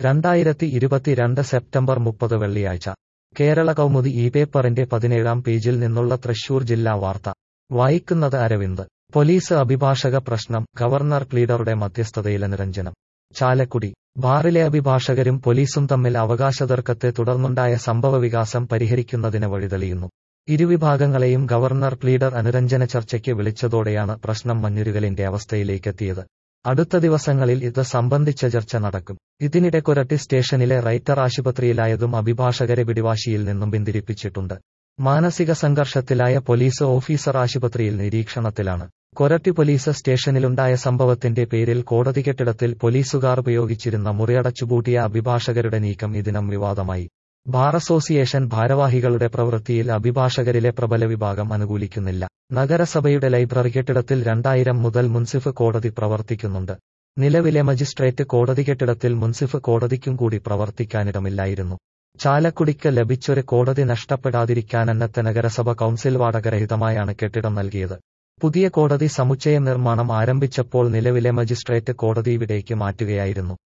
രണ്ടായിരത്തി ഇരുപത്തിരണ്ട് സെപ്റ്റംബർ മുപ്പത് വെള്ളിയാഴ്ച കേരള കൗമുദി ഈ പേപ്പറിന്റെ പതിനേഴാം പേജിൽ നിന്നുള്ള തൃശൂർ ജില്ലാ വാർത്ത വായിക്കുന്നത് അരവിന്ദ് പോലീസ് അഭിഭാഷക പ്രശ്നം ഗവർണർ പ്ലീഡറുടെ മധ്യസ്ഥതയിലെ നിരഞ്ജനം ചാലക്കുടി ബാറിലെ അഭിഭാഷകരും പോലീസും തമ്മിൽ അവകാശതർക്കത്തെ തുടർന്നുണ്ടായ സംഭവവികാസം പരിഹരിക്കുന്നതിന് വഴിതെളിയുന്നു ഇരുവിഭാഗങ്ങളെയും ഗവർണർ പ്ലീഡർ അനുരഞ്ജന ചർച്ചയ്ക്ക് വിളിച്ചതോടെയാണ് പ്രശ്നം മഞ്ഞുരുകലിന്റെ അവസ്ഥയിലേക്കെത്തിയത് അടുത്ത ദിവസങ്ങളിൽ ഇത് സംബന്ധിച്ച ചർച്ച നടക്കും ഇതിനിടെ കൊരട്ടി സ്റ്റേഷനിലെ റൈറ്റർ ആശുപത്രിയിലായതും അഭിഭാഷകരെ പിടിവാശിയിൽ നിന്നും പിന്തിരിപ്പിച്ചിട്ടുണ്ട് മാനസിക സംഘർഷത്തിലായ പോലീസ് ഓഫീസർ ആശുപത്രിയിൽ നിരീക്ഷണത്തിലാണ് കൊരട്ടി പോലീസ് സ്റ്റേഷനിലുണ്ടായ സംഭവത്തിന്റെ പേരിൽ കോടതി കെട്ടിടത്തിൽ പോലീസുകാർ ഉപയോഗിച്ചിരുന്ന മുറിയടച്ചുപൂട്ടിയ അഭിഭാഷകരുടെ നീക്കം ഇതിനം വിവാദമായി ബാർ അസോസിയേഷൻ ഭാരവാഹികളുടെ പ്രവൃത്തിയിൽ അഭിഭാഷകരിലെ പ്രബല വിഭാഗം അനുകൂലിക്കുന്നില്ല നഗരസഭയുടെ ലൈബ്രറി കെട്ടിടത്തിൽ രണ്ടായിരം മുതൽ മുൻസിഫ് കോടതി പ്രവർത്തിക്കുന്നുണ്ട് നിലവിലെ മജിസ്ട്രേറ്റ് കോടതി കെട്ടിടത്തിൽ മുൻസിഫ് കോടതിക്കും കൂടി പ്രവർത്തിക്കാനിടമില്ലായിരുന്നു ചാലക്കുടിക്ക് ലഭിച്ചൊരു കോടതി നഷ്ടപ്പെടാതിരിക്കാനന്നത്തെ നഗരസഭ കൌൺസിൽ വാടകരഹിതമായാണ് കെട്ടിടം നൽകിയത് പുതിയ കോടതി സമുച്ചയ നിർമ്മാണം ആരംഭിച്ചപ്പോൾ നിലവിലെ മജിസ്ട്രേറ്റ് കോടതി ഇവിടേക്ക് മാറ്റുകയായിരുന്നു